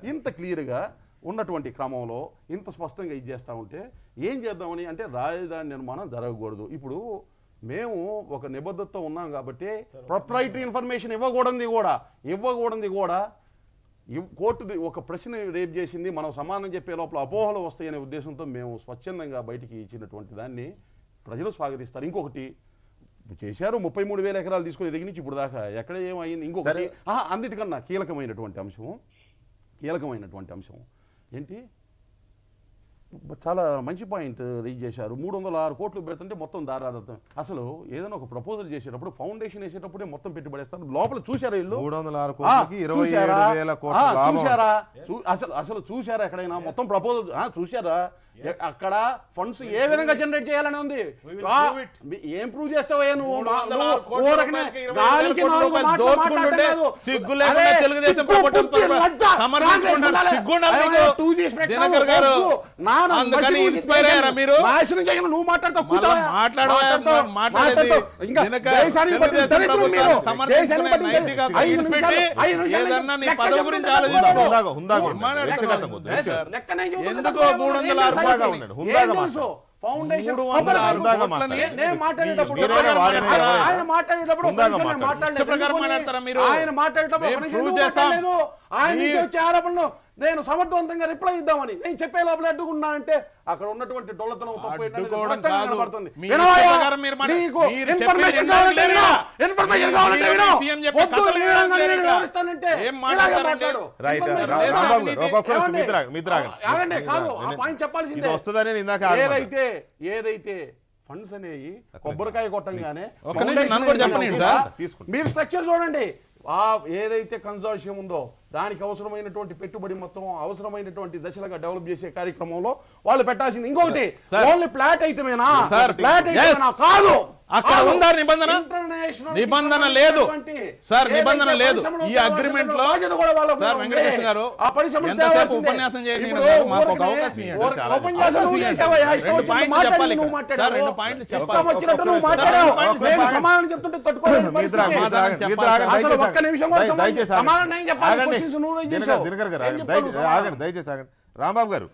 ఇంత క్లియర్గా ఉన్నటువంటి క్రమంలో ఇంత స్పష్టంగా ఇది చేస్తూ ఉంటే ఏం చేద్దామని అంటే రాజధాని నిర్మాణం జరగకూడదు ఇప్పుడు మేము ఒక నిబద్ధతతో ఉన్నాం కాబట్టి ప్రొప్రైటరీ ఇన్ఫర్మేషన్ ఇవ్వకూడదు కూడా ఇవ్వకూడదు కూడా ఇవ్- కోర్టు ఒక ప్రశ్న రేపు చేసింది మనం సమానం చెప్పే లోపల అపోహలు వస్తాయనే ఉద్దేశంతో మేము స్వచ్ఛందంగా బయటికి ఇచ్చినటువంటి దాన్ని ప్రజలు స్వాగతిస్తారు ఇంకొకటి చేశారు ముప్పై మూడు వేల ఎకరాలు తీసుకుని దగ్గర నుంచి ఇప్పుడు దాకా ఎక్కడ ఏమైంది ఇంకొకటి ఆహా, అన్నిటికన్నా కీలకమైనటువంటి అంశం కీలకమైనటువంటి అంశం ఏంటి చాలా మంచి పాయింట్ రీచ్ చేశారు మూడు వందల ఆరు కోట్లు పెడుతుంటే మొత్తం దారాదత్తం అసలు ఏదైనా ఒక ప్రపోజల్ చేసేటప్పుడు ఫౌండేషన్ వేసేటప్పుడే మొత్తం పెట్టుబడేస్తారు లోపల చూశారా ఇల్లు మూడు వందల ఆరు ఆ, కోట్లకి ఇరవై ఏడు చూశారా? వేల ఆ, కోట్ల లాభం చూశారా చూ- అసలు అసలు చూశారా ఎక్కడైనా మొత్తం ప్రపోజల్ ఆ, చూశారా ఎ- అక్కడ ఫండ్స్ ఏ విధంగా జనరేట్ చేయాలని ఉంది will ఆ, prove it. మీ- ఏం ప్రూవ్ చేస్తావయ్యా నువ్వు మూడు మా- వందల నువ్వు ఆరు కోట్ల ఊరకనే రూపాయలకి ఇరవై గాలికి వేల కోట్ల నాలుగు రూపాయలు మాటలు దోచుకుంటుంటే మాట్లాడలేదు. సిగ్గు లేకుండా అరే, తెలుగుదేశం సిగ్గు, ప్రభుత్వం పుట్టి, పరువు లజ్జ, సమర్థించుకుంటారు. కాంగ్రెస్ సిగ్గుండా ఉండాలి. మీకు? అరే, టూ జీస్ పెట్టావు, దినకర్ గారు, వద్దు. నాన్న, అందుకని మసి పూసి ఇన్స్పైర్ అయ్యారా మీరు? నాశనం చేయను, నువ్వు మాట్లాడతావు మళ్ళా కూర్చోవయ్యా. మాట్లాడవా? మాట్లాడతావు, మాట్లాడేది మాట్లాడతావు. ఇంకా దినకర్, దేశానికి పట్టిన తెలుగుదేశం దరిద్రం మీరు. ప్రభుత్వాన్ని సమర్థించుకునే దేశానికి పట్టిన నైతిక దరిద్రం. ఐదు ఇన్స్పెక్ట్ నిమిషాలు, ఐదు నిమిషాలు ఏదన్నా నీ లెక్క పదవి చెప్పండి. గురించి లెక్క ఆలోచించుకో. హుందాగా హుందాగా నువ్వు ఉండండి. మాట్లాడతావు. వ్యక్తిగతం వద్దు. వ్యక్తిగతం. లెక్క నేను చెబుతున్నా. ఎందుకు ఏం మూడు వందల ఆరు తెలుసు? హుందాగా ఉండండి. హుందాగా ఏం తెలుసు? ఫౌండేషన్ మూడు వందల ఆరు హుందాగా కోట్లని మాట్లాడండి. నేను మాట్లాడేటప్పుడు మీరే కదా వాడిన ఆయన- ఎవరైనా? ఆయన మాట్లాడేటప్పుడు ఒక హుందాగా నిమిషం నేను మాట్లాడండి. మాట్లాడలేదు. ఇష్ట ప్రకారం ఎందుకని? మాట్లాడతారా మీరు? ఆయన మాట్లాడేటప్పుడు ఒక మేము నిమిషం prove ఎందుకు చేస్తాం. మాట్లాడలేదు? ఆయన నుంచి మీ- వచ్చే ఆరోపణలు నేను సమర్థవంతంగా రిప్లై ఇద్దామని నేను చెప్పే లోపల అడ్డుకున్నానంటే అక్కడ ఉన్నటువంటి డొల్లతనం తప్పు ఏంటనేది అడ్డుకోవడం స్పష్టంగా కాదు. కనబడుతుంది. మీ వినవయ్యా? ఇష్ట ప్రకారం మీరు మన- నీకు మీరు information చెప్పేది కావాలంటే ఏం విను. లేదు. information మీరు కావాలంటే మీరు విను. సీఎం చెప్పే వద్దు, కథలు ఈ వినడం విధంగా లేదు నేను ఇక్కడ. వివరిస్తానంటే ఏం ఇలాగే మాట్లాడతారండి? మాట్లాడు. రైట్ Information రా- కావాలి. రాంబాబు గారు ఒక ఒక్క నిమిషం ఏమండి? మిత్ర మిత్రాగండి ఆగండి కాదు ఆ పాయింట్ చెప్పాల్సిందే ఇది వస్తుందని నేను ఇందాక ఆగమన్నా. ఏదైతే ఏదైతే ఫండ్స్ అనేవి కొబ్బరికాయ కొట్టంగానే ఒక్క నిమిషం నన్ను కూడా చెప్పనీయండి foundation సార్. తీసుకుంటా. మీరు స్ట్రక్చర్ చూడండి ఆ ఏదైతే కన్సార్షియం ఉందో దానికి అవసరమైనటువంటి పెట్టుబడి మొత్తం అవసరమైనటువంటి దశలుగా డెవలప్ చేసే కార్యక్రమంలో వాళ్ళు పెట్టాల్సింది ఇంకొకటి సార్. ఓన్లీ ప్లాట్ ఐటమేనా సార్, ప్లాట్ yes. ఐటమేనా కాదు అక్కడ కాదు. ఉందా నిబంధన? International నిబంధన కి లేదు. సంబంధించినటువంటి సార్, ఏదైతే నిబంధన లేదు. పరిశ్రమలు ఈ ఉంటాయో agreement లో- బాధ్యత కూడా వాళ్ళ మీద సార్, ఉంది. వెంకటేశ్వర గారు, ఆ పరిశ్రమలు ఎంతసేపు తేవాల్సిందే. ఉపన్యాసం చేయని ఇప్పుడు గారు, మాకు ఒక ఊరికనే అవకాశం ఇవ్వండి. ఊరికే చాలా ఉపన్యాసం అవకాశం నువ్వు ఇవ్వండి. చేసావయ్యా, ఇష్టం రెండు వచ్చినట్టు పాయింట్లు మాట్లాడి చెప్పాలి నువ్వు ఇక్కడ. మాట్లాడావు. సార్, రెండు పాయింట్లు ఇష్టం చెప్పాలి. వచ్చినట్టు ఒక్క నువ్వు నిమిషం. మాట్లాడావు. రెండు పాయింట్లు నేను చెప్పాలి. సమాధానం చెప్తుంటే తట్టుకోలేని మిత్రా, పరిస్థితి. మిత్రా, సమాధానం మిత్రా, ఆగండి, చెప్పాలి. దయచేసి అసలు ఒక్క నిమిషం కూడా దయ- సమాధానం- దయచేసి ఆగండి. సమాధానం నేను చెప్పాలి. ఆగండి. questions నువ్వు raise దినకర్ చేసావు. దినకర్ గారు ఏం ఆగండి. చెప్తావు దయచేసి నువ్వు ఆగండి దయచేసి ఆగండి రాంబాబు గారు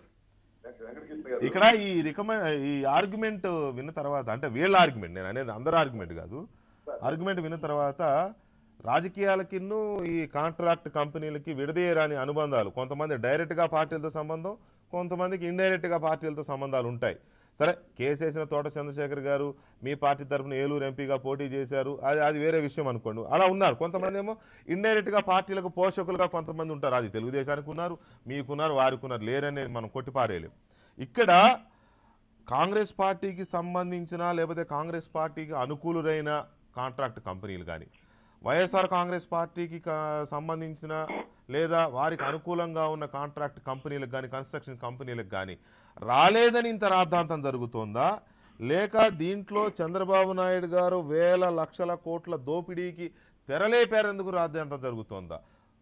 ఇక్కడ ఈ రికమెండ్ ఈ ఆర్గ్యుమెంట్ విన్న తర్వాత అంటే వీళ్ళ ఆర్గ్యుమెంట్ నేను అనేది అందరు ఆర్గ్యుమెంట్ కాదు ఆర్గ్యుమెంట్ విన్న తర్వాత రాజకీయాలకిన్ను ఈ కాంట్రాక్ట్ కంపెనీలకి విడదీయరాని అనుబంధాలు కొంతమంది డైరెక్ట్గా పార్టీలతో సంబంధం కొంతమందికి ఇండైరెక్ట్గా పార్టీలతో సంబంధాలు ఉంటాయి సరే కేసు వేసిన తోట చంద్రశేఖర్ గారు మీ పార్టీ తరఫున ఏలూరు ఎంపీగా పోటీ చేశారు అది అది వేరే విషయం అనుకోండి అలా ఉన్నారు కొంతమంది ఏమో ఇండైరెక్ట్గా పార్టీలకు పోషకులుగా కొంతమంది ఉంటారు అది తెలుగుదేశానికి ఉన్నారు మీకున్నారు వారికి ఉన్నారు లేరనేది మనం కొట్టిపారేయలేం ఇక్కడ కాంగ్రెస్ పార్టీకి సంబంధించిన లేకపోతే కాంగ్రెస్ పార్టీకి అనుకూలురైన కాంట్రాక్ట్ కంపెనీలు కానీ వైఎస్ఆర్ కాంగ్రెస్ పార్టీకి కా- సంబంధించిన లేదా వారికి అనుకూలంగా ఉన్న కాంట్రాక్ట్ కంపెనీలకు కానీ కన్స్ట్రక్షన్ కంపెనీలకు కానీ రాలేదని ఇంత రాద్ధాంతం జరుగుతోందా లేక దీంట్లో చంద్రబాబు నాయుడు గారు వేల లక్షల కోట్ల దోపిడీకి తెరలేపారెందుకు రాద్ధాంతం జరుగుతోందా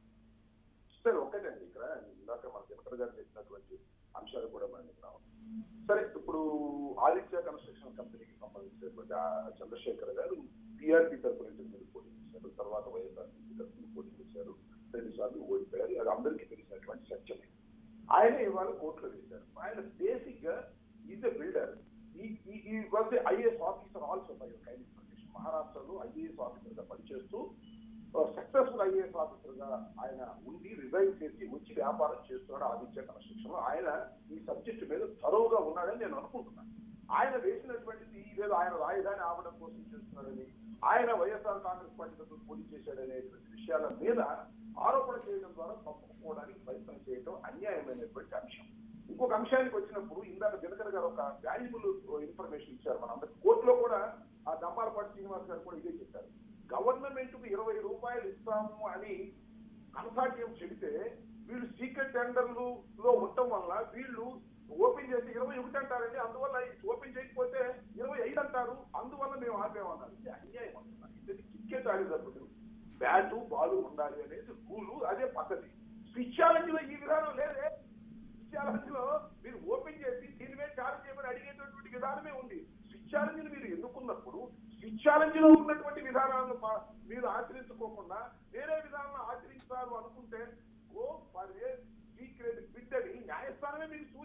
సార్ ఒకటండి ఇక్కడ ఇందాక మన దినకర్ గారు చెప్పినటువంటి అంశాలు కూడా మనం ఇక్కడ సరే ఇప్పుడు ఆదిత్య కన్స్ట్రక్షన్ కంపెనీకి సంబంధించినటువంటి ఆ చంద్రశేఖర్ గారు టీఆర్పీ తరపు నుంచి మీరు పోటీ చేశారు తర్వాత వైఎస్ఆర్సీపీ తరఫున పోటీ చేశారు రెండు సార్లు ఓడిపోయారు అది అందరికీ తెలిసినటువంటి సత్యమే ఆయన ఇవాళ కోర్టులో వేశారు ఆయన బేసిక్ గా is a builder he was IAS officer also by kind information మహారాష్ట్రలో ఐఏఎస్ ఆఫీసర్ గా పనిచేస్తూ సక్సెస్ఫుల్ ఐఏఎస్ ఆఫీసర్ గా ఆయన ఉండి రిజైన్ చేసి వచ్చి వ్యాపారం చేస్తున్నాడు ఆదిత్య కన్స్ట్రక్షన్ లో ఆయన ఈ సబ్జెక్ట్ మీద థరోగా ఉన్నాడని నేను అనుకుంటున్నాను ఆయన వేసినటువంటిది ఇదేదో ఆయన రాజధాని ఆపడం కోసం చేస్తున్నాడని ఆయన వైఎస్ఆర్ కాంగ్రెస్ పార్టీ తరఫున పోటీ చేశాడనేటువంటి విషయాల మీద ఆరోపణ చేయడం ద్వారా తప్పుకోవడానికి ప్రయత్నం చేయడం అన్యాయమైనటువంటి అంశం ఇంకొక అంశానికి వచ్చినప్పుడు ఇందాక దినకర్ గారు ఒక వాల్యుబుల్ ఇన్ఫర్మేషన్ ఇచ్చారు మన అందరికి కోర్టులో కూడా ఆ దమ్మాలపాటి శ్రీనివాస్ గారు కూడా ఇదే చెప్పారు గవర్నమెంట్ కు ఇరవై రూపాయలు ఇస్తాము అని కన్సార్టియం చెబితే వీళ్ళు సీక్రెట్ టెండర్లు లో ఉండటం వల్ల వీళ్ళు ఓపెన్ చేసి ఇరవై ఒకటి అంటారండి అందువల్ల ఓపెన్ చేయకపోతే ఇరవై ఐదు అంటారు అందువల్ల మేము ఆపేమన్నారు ఇది అన్యాయం అంటున్నారు ఇది క్రికెట్ ఆడేటప్పుడు బ్యాటు బాలు ఉండాలి అనేది రూలు అదే పద్ధతి స్విచ్ ఛాలెంజ్ లో ఈ విధానం లేదే స్విచ్ ఛాలెంజ్ లో మీరు ఓపెన్ చేసి దీని మీద ఛాలెంజ్ చేయమని అడిగేటటువంటి విధానమే ఉంది స్విచ్ ఛాలెంజ్ మీరు ఎన్నుకున్నప్పుడు స్విచ్ ఛాలెంజ్ లో ఉన్నటువంటి విధానాలను మా- మీరు ఆచరించుకోకుండా వేరే విధానాలను ఆచరించారు అనుకుంటే గో ఫర్ ఏ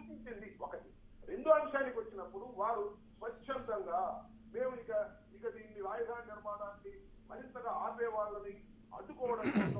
సూచించింది ఒకటి రెండో అంశానికి వచ్చినప్పుడు వారు స్వచ్ఛందంగా మేము ఇక ఇక దీన్ని రాజధాని నిర్మాణాన్ని మరింతగా ఆపే వాళ్ళని అడ్డుకోవడం కోసం